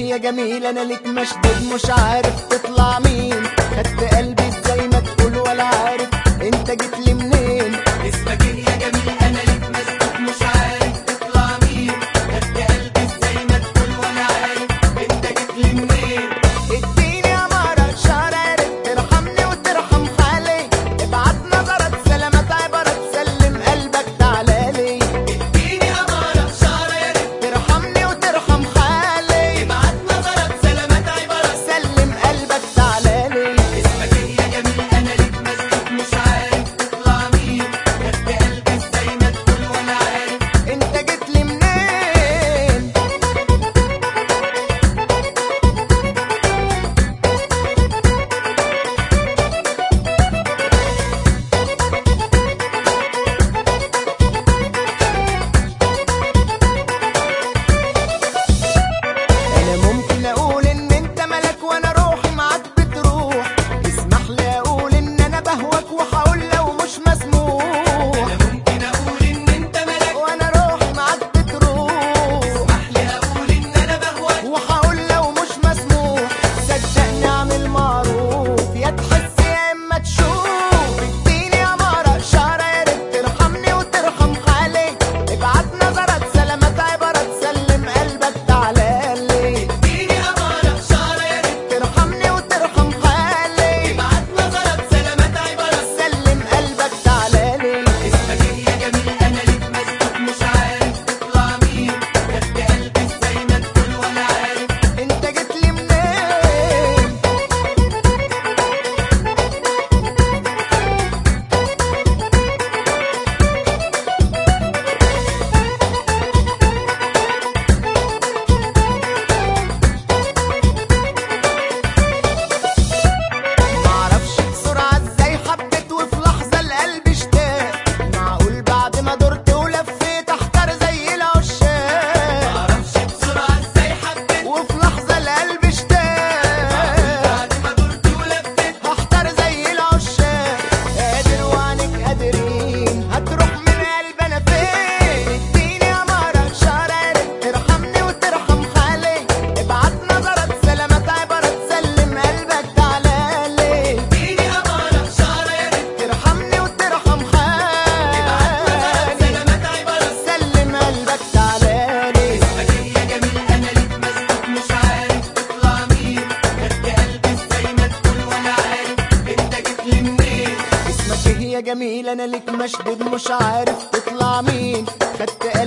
يا جميل انا ليك مشدود مش عارف تطلع مين خدت قلبي ازاي ما تقول ولا عارف انت جيت لي منين اسمك إيه يا جميل انا ليك مسدود مش عارف تطلع مين خدت قلبي ازاي ما تقول وانا عارف انت جيت لي منين اديني يا مرة شعر ترحمني وترحم حالي ابعت نظرة سلامات عبرة تسلم قلبك تعالى لي اديني اماره اشاره يا ريت ترحمني وترحم حالي ابعت نظرك سلامات عباره سلم قلبك تعالى لي اسمك إيه يا جميل انا ليك مسدود مش عارف تطلع مين خدت قلبي ازاي ما تقول وانا عارف انت جيت لي منين انا ممكن اقول ان انت ملك وانا روحي معاك بتروح اسمح لي اقول ان انا بهواك وهقول لو مش مسموح انا ممكن اقول ان انت ملك وانا روحي معاك بتروح اسمح لي اقول ان انا بهواك وهقول لو مش مسموح صدقني اعمل معروف يا تحس يا اما تشوف اديني يا مرة اشارة يا ريت ترحمني وترحم حالي ابعت نظرة سلامات عبرة تسلم قلبك تعالى لي اديني اماره اشاره يا ريت ترحمني وترحم حالي ابعت نظرك سلامات عباره سلم قلبك تعالى لي اسمك إيه يا جميل انا ليك مسدود مش عارف تطلع مين خدت قلبي ازاي ما تقول وانا عارف انت جيت لي منين معرفش بسرعة ازاي حبيت وفي لحظة القلب اشتاق معقول بعد ما درت ولفيت احتار زي العشاق معرفش بسرعه ازاي حبيت وفي لحظة القلب اشتاق بعد ما درت ولفيت هحتار زي العشاق قادر وعنك قادرين هتروح من قلب انا فين اديني يا مرة شرارك ترحمني وترحم حالي ابعت نظرة سلامات عبرة تسلم قلبك تعالى لي اديني اماره اشاره يا ريت ترحمني وترحم حالي سلامات عباره سلم قلبك تعالى لي اسمك إيه يا جميل انا ليك مسدود مش عارف تطلع مين خدت قلبي ازاي ما تقول وانا عارف انت جيت لي منين اسمك ايه يا جميل انا ليك مشدود مش عارف تطلع مين خدت